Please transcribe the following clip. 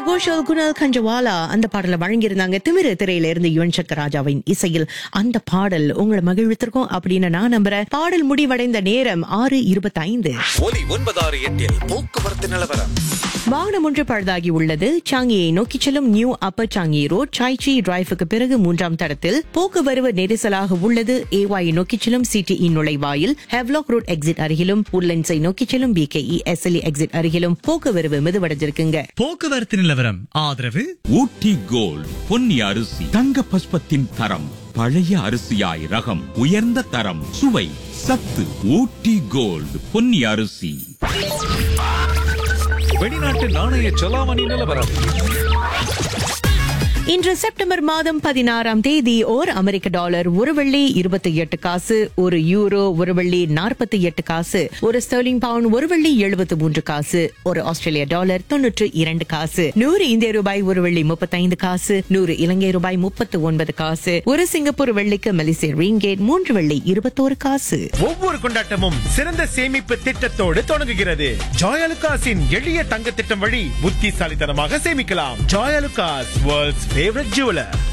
கோஷல் குணல் கஞ்சவாலா அந்த பாடலை வழங்கியிருந்தாங்க திமிரு திரையில இருந்து யுவன் சக்கர் ராஜாவின் இசையில் அந்த பாடல் உங்களை மகிழ்வித்திருக்கும் அப்படின்னு நான் நம்புறேன் பாடல் முடிவடைந்த நேரம் ஆறு இருபத்தி ஐந்து ஒலி ஒன்பதாறு எட்டில் போக்குவரத்து நிலவரம் வாகனம் ஒன்று பழுதாகி உள்ளது சாங்கியை நோக்கி செல்லும் நியூ அப்பர் சாங்கி ரோட் சாய்ச்சி டிரைவுக்கு பிறகு மூன்றாம் தடத்தில் போக்குவரவு நெரிசலாக உள்ளது ஏவாயை நோக்கி செல்லும் சிடிஇ நுழைவாயில் ஹெவ்லாக் ரோட் எக்ஸிட் அருகிலும் உட்லண்ட்ஸை நோக்கி செல்லும் பிகேஇ எஸ்எல்இ எக்ஸிட் அருகிலும் போக்குவரவு மிதுவடைஞ்சிருக்குங்க போக்குவரத்து நிலவரம் ஆதரவு ஊட்டி கோல்ட் பொன்னி அரிசி தங்க பஸ்பத்தின் தரம் பழைய அரிசியாய் ரகம் உயர்ந்த தரம் சுவை சத்து ஊட்டி கோல்ட் பொன்னி அரிசி வெளிநாட்டு நாணய செலாவணி நிலவரம் இன்று செப்டம்பர் மாதம் பதினாறாம் தேதி ஓர் அமெரிக்க டாலர் ஒரு வெள்ளி இருபத்தி எட்டு காசு ஒரு யூரோ ஒரு வெள்ளி நாற்பத்தி எட்டு காசு ஒரு ஸ்டெர்லிங் பவுண்ட் ஒரு வெள்ளி எழுபத்து மூன்று காசு ஒரு ஆஸ்திரேலிய டாலர் தொன்னூற்று இரண்டு காசு நூறு இந்திய ரூபாய் ஒரு வெள்ளி முப்பத்தைந்து காசு நூறு இலங்கை ரூபாய் முப்பத்து ஒன்பது காசு ஒரு சிங்கப்பூர் வெள்ளிக்கு மலேசிய ரிங்கேட் மூன்று வெள்ளி இருபத்தோரு காசு ஒவ்வொரு கொண்டாட்டமும் சிறந்த சேமிப்பு திட்டத்தோடு தொடங்குகிறது ஜாயலுகாஸின் எளிய தங்க திட்டம் வழி புத்திசாலித்தனமாக சேமிக்கலாம் ஜாயலுகாஸ் வேர்ல்ட்ஸ் ஃபேவரட் ஜுவலர்